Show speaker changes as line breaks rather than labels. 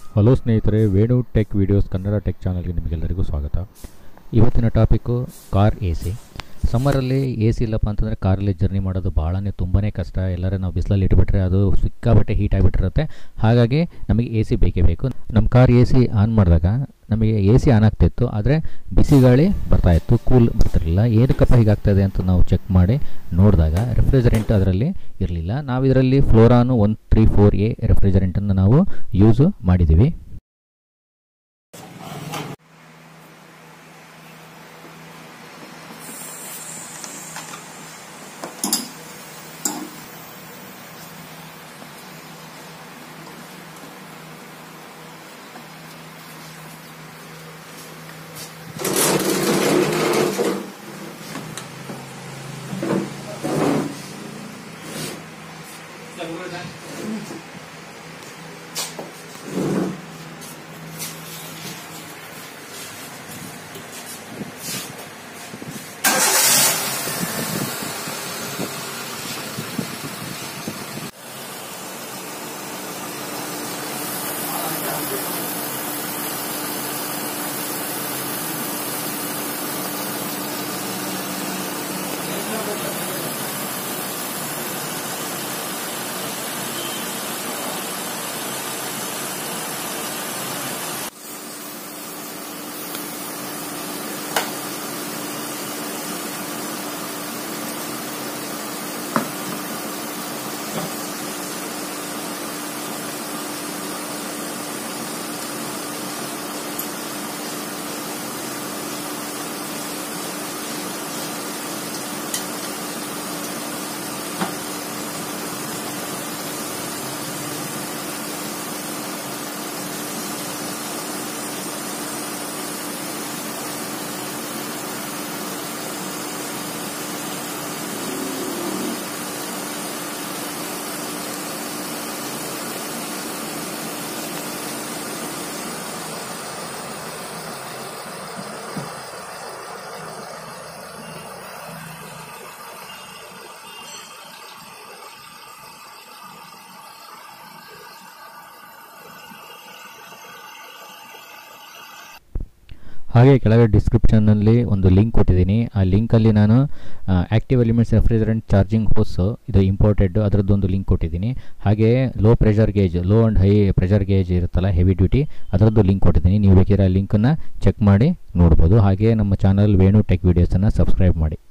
hello ಸ್ನೇಹಿತರೆ Venu tech videos Kannada tech ಚಾನಲ್ಗೆ ನಿಮಗೆಲ್ಲರಿಗೂ ಸ್ವಾಗತ ಇವತ್ತಿನ ಟಾಪಿಕ್ಕು ಕಾರ್ ಎ ಸಿ ಸಮ್ಮರಲ್ಲಿ ಎ ಸಿ ಇಲ್ಲಪ್ಪ ಅಂತಂದರೆ ಕಾರಲ್ಲಿ ಜರ್ನಿ ಮಾಡೋದು ಭಾಳನೇ ತುಂಬಾ ಕಷ್ಟ ಎಲ್ಲರೂ ನಾವು ಬಿಸಿಲಲ್ಲಿ ಇಟ್ಬಿಟ್ರೆ ಅದು ಸಿಕ್ಕಾಬಟ್ಟೆ ಹೀಟ್ ಆಗಿಬಿಟ್ಟಿರುತ್ತೆ ಹಾಗಾಗಿ ನಮಗೆ ಎ ಸಿ ಬೇಕೇ ಬೇಕು ನಮ್ಮ ಕಾರ್ ಎ ಸಿ ಆನ್ ಮಾಡಿದಾಗ ನಮಗೆ ಎ ಸಿ ಆನ್ ಆಗ್ತಾಯಿತ್ತು ಆದರೆ ಬಿಸಿ ಗಾಳಿ ಬರ್ತಾಯಿತ್ತು ಕೂಲ್ ಬರ್ತಿರಲಿಲ್ಲ ಏನಕ್ಕಪ್ಪ ಹೀಗಾಗ್ತದೆ ಅಂತ ನಾವು ಚೆಕ್ ಮಾಡಿ ನೋಡಿದಾಗ ರೆಫ್ರಿಜರೆಂಟ್ ಅದರಲ್ಲಿ ಇರಲಿಲ್ಲ ನಾವು ಇದರಲ್ಲಿ ಫ್ಲೋರಾನು ಒನ್ ತ್ರೀ ಫೋರ್ ಎ ರೆಫ್ರಿಜರೆಂಟನ್ನು ನಾವು ಯೂಸು ಮಾಡಿದ್ದೀವಿ ಹಾಗೆ ಕೆಳಗೆ ಡಿಸ್ಕ್ರಿಪ್ಷನ್ನಲ್ಲಿ ಒಂದು ಲಿಂಕ್ ಕೊಟ್ಟಿದ್ದೀನಿ ಆ ಲಿಂಕಲ್ಲಿ ನಾನು active elements refrigerant charging hose ಇದು ಇಂಪೋರ್ಟೆಡ್ ಅದರದ್ದೊಂದು ಲಿಂಕ್ ಕೊಟ್ಟಿದ್ದೀನಿ ಹಾಗೆ low pressure gauge low and high pressure gauge ಇರುತ್ತಲ್ಲ ಹೆವಿ ಡ್ಯೂಟಿ ಅದರದ್ದು ಲಿಂಕ್ ಕೊಟ್ಟಿದ್ದೀನಿ ನೀವು ಬೇಕಿರೋ ಆ ಲಿಂಕನ್ನು ಚೆಕ್ ಮಾಡಿ ನೋಡ್ಬೋದು ಹಾಗೆ ನಮ್ಮ ಚಾನಲ್ ವೇಣು ಟೆಕ್ ವೀಡಿಯೋಸನ್ನು ಸಬ್ಸ್ಕ್ರೈಬ್ ಮಾಡಿ